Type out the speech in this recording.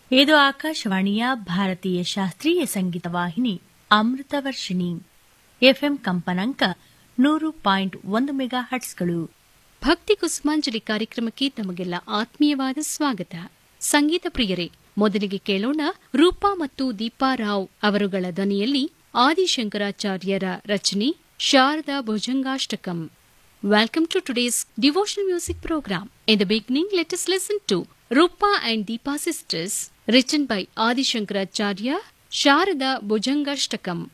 ಇದು ಆಕಾಶವಾಣಿಯ ಭಾರತೀಯ ಶಾಸ್ತ್ರೀಯ ಸಂಗೀತ ವಾಹಿನಿ ಅಮೃತ ವರ್ಷಿಣಿ ಎಫ್ಎಂ ಕಂಪನಾಂಕ ನೂರು ಪಾಯಿಂಟ್ ಒಂದು ಮೆಗಾ ಹಟ್ಸ್ಗಳು ಭಕ್ತಿ ಕುಸುಮಾಂಜಲಿ ಕಾರ್ಯಕ್ರಮಕ್ಕೆ ತಮಗೆಲ್ಲ ಆತ್ಮೀಯವಾದ ಸ್ವಾಗತ ಸಂಗೀತ ಪ್ರಿಯರೇ ಮೊದಲಿಗೆ ಕೇಳೋಣ ರೂಪಾ ಮತ್ತು ದೀಪಾ ರಾವ್ ಅವರುಗಳ ಧ್ವನಿಯಲ್ಲಿ ಆದಿಶಂಕರಾಚಾರ್ಯರ ರಚನೆ Sharada Bhujangashtakam welcome to today's devotional music programme in the beginning let us listen to Roopa and Deepa sisters written by Adishankaracharya Sharada ಭುಜಂಗಾಷ್ಟಕಂ